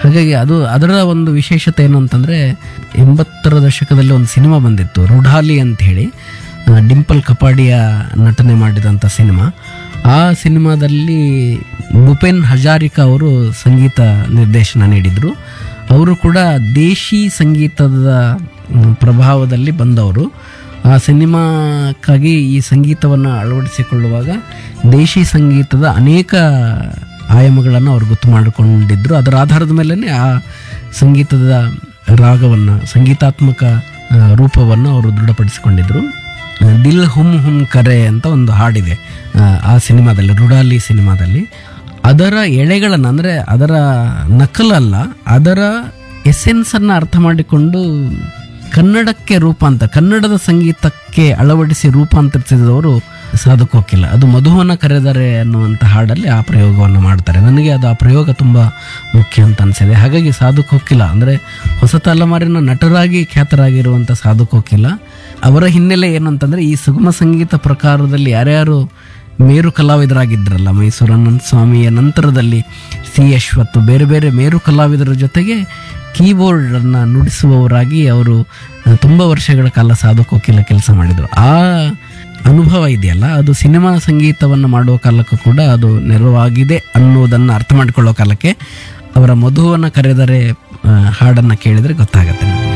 ಹಾಗಾಗಿ ಅದು ಅದರ ಒಂದು ವಿಶೇಷತೆ ಏನು ಅಂತಂದರೆ ಎಂಬತ್ತರ ದಶಕದಲ್ಲಿ ಒಂದು ಸಿನಿಮಾ ಬಂದಿತ್ತು ರುಢಾಲಿ ಅಂತ ಹೇಳಿ ಆ, ಡಿಂಪಲ್ ಕಪಾಡಿಯ ನಟನೆ ಮಾಡಿದಂಥ ಸಿನಿಮಾ ಆ ಸಿನಿಮಾದಲ್ಲಿ ಭೂಪೇನ್ ಹಜಾರಿಕಾ ಅವರು ಸಂಗೀತ ನಿರ್ದೇಶನ ನೀಡಿದರು ಅವರು ಕೂಡ ದೇಶಿ ಸಂಗೀತದ ಮ್, ಪ್ರಭಾವದಲ್ಲಿ ಬಂದವರು ಆ ಸಿನಿಮಾಕ್ಕಾಗಿ ಈ ಸಂಗೀತವನ್ನು ಅಳವಡಿಸಿಕೊಳ್ಳುವಾಗ ದೇಶಿ ಸಂಗೀತದ ಅನೇಕ ಆಯಾಮಗಳನ್ನು ಅವರು ಗೊತ್ತು ಮಾಡಿಕೊಂಡಿದ್ರು ಅದರ ಆಧಾರದ ಮೇಲೆ ಆ ಸಂಗೀತದ ರಾಗವನ್ನು ಸಂಗೀತಾತ್ಮಕ ಆ, ರೂಪವನ್ನು ಅವರು ದೃಢಪಡಿಸಿಕೊಂಡಿದ್ರು ಆ, ದಿಲ್ ಹುಮ್ ಹುಮ್ ಕರೆ ಅಂತ ಒಂದು ಹಾಡಿದೆ ಆ, ಆ ಸಿನಿಮಾದಲ್ಲಿ ರುಡಾಲಿ ಸಿನಿಮಾದಲ್ಲಿ ಅದರ ಎಳೆಗಳನ್ನು ಅಂದರೆ ಅದರ ನಕಲಲ್ಲ ಅದರ ಎಸೆನ್ಸನ್ನು ಅರ್ಥ ಮಾಡಿಕೊಂಡು ಕನ್ನಡಕ್ಕೆ ರೂಪಾಂತರ ಕನ್ನಡದ ಸಂಗೀತಕ್ಕೆ ಅಳವಡಿಸಿ ರೂಪಾಂತರಿಸಿದವರು ಸಾಧಕೋಕಿಲ್ಲ ಅದು ಮಧುವನ ಕರೆದರೆ ಅನ್ನುವಂಥ ಹಾಡಲ್ಲಿ ಆ ಪ್ರಯೋಗವನ್ನು ಮಾಡ್ತಾರೆ ನನಗೆ ಅದು ಆ ಪ್ರಯೋಗ ತುಂಬ ಮುಖ್ಯ ಅಂತ ಅನಿಸಿದೆ ಹಾಗಾಗಿ ಸಾಧುಕೋಕಿಲ ಅಂದರೆ ಹೊಸ ತಲೆಮಾರಿನ ನಟರಾಗಿ ಖ್ಯಾತರಾಗಿರುವಂಥ ಸಾಧುಕೋಕಿಲ ಅವರ ಹಿನ್ನೆಲೆ ಏನು ಅಂತಂದರೆ ಈ ಸುಗಮ ಸಂಗೀತ ಪ್ರಕಾರದಲ್ಲಿ ಯಾರ್ಯಾರು ಮೇರು ಕಲಾವಿದರಾಗಿದ್ದರಲ್ಲ ಮೈಸೂರು ಅನಂತ ಸ್ವಾಮಿಯ ನಂತರದಲ್ಲಿ ಸಿ ಅಶ್ವತ್ತು ಬೇರೆ ಬೇರೆ ಮೇರು ಕಲಾವಿದರ ಜೊತೆಗೆ ಕೀಬೋರ್ಡನ್ನು ನುಡಿಸುವವರಾಗಿ ಅವರು ಆ, ತುಂಬ ವರ್ಷಗಳ ಕಾಲ ಸಾಧು ಕೋಕಿಲ ಕೆಲಸ ಮಾಡಿದರು ಆ ಅನುಭವ ಇದೆಯಲ್ಲ ಅದು ಸಿನಿಮಾ ಸಂಗೀತವನ್ನು ಮಾಡುವ ಕಾಲಕ್ಕೂ ಕೂಡ ಅದು ನೆರವಾಗಿದೆ ಅನ್ನೋದನ್ನು ಅರ್ಥ ಮಾಡಿಕೊಳ್ಳೋ ಕಾಲಕ್ಕೆ ಅವರ ಮಧುವನ್ನು ಕರೆದರೆ ಹಾಡನ್ನು ಕೇಳಿದರೆ ಗೊತ್ತಾಗತ್ತೆ ನಮಗೆ